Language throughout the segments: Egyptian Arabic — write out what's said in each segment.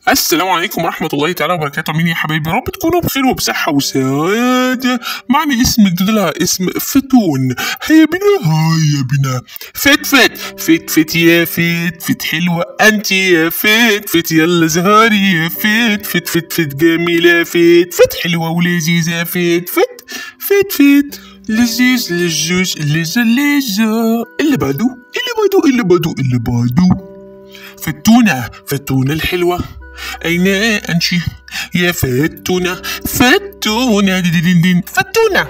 السلام عليكم ورحمة الله تعالى وبركاته مين يا حبايبي رب تكونوا بخير وبصحة وسعادة معنا اسم جديد لها اسم فتون هيا بنا هيا بنا فت فت فت فت يا فت فت حلوة انت يا فت فت يلا زهاري يا فت فت فت فت جميلة فت فت حلوة ولذيذة فت فت فت فت لذيذ لجوج لذة لذة اللي بعده اللي بعده اللي بعده اللي بعده فتونة فتونة الحلوة أين أنت يا فتونة فتونة دين دين دين فتونة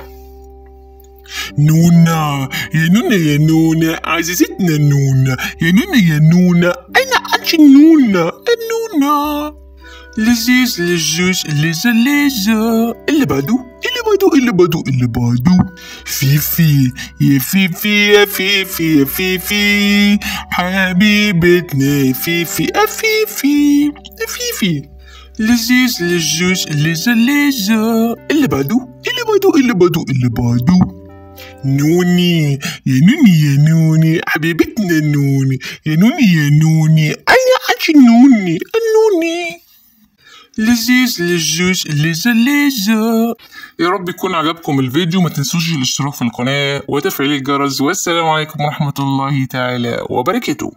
نونا يا نونا يا نونا عزيزتنا نونا يا نونا يا نونا أين أنت نونا النونا لذيذ لجوج لذة لذة اللي بعده اللي بعده اللي بعده اللي بعده فيفي يا فيفي يا فيفي يا فيفي حبيبتنا فيفي أفيفي أفيفي لذيذ لجوج لذة لذة اللي بعده اللي بعده اللي بعده اللي بعده نوني يا نوني يا نوني حبيبتنا نوني يا نوني يا نوني أين أنت نوني النوني لذيذ للجوج لذة لذة يا رب يكون عجبكم الفيديو ما تنسوش الاشتراك في القناة وتفعيل الجرس والسلام عليكم ورحمة الله تعالى وبركاته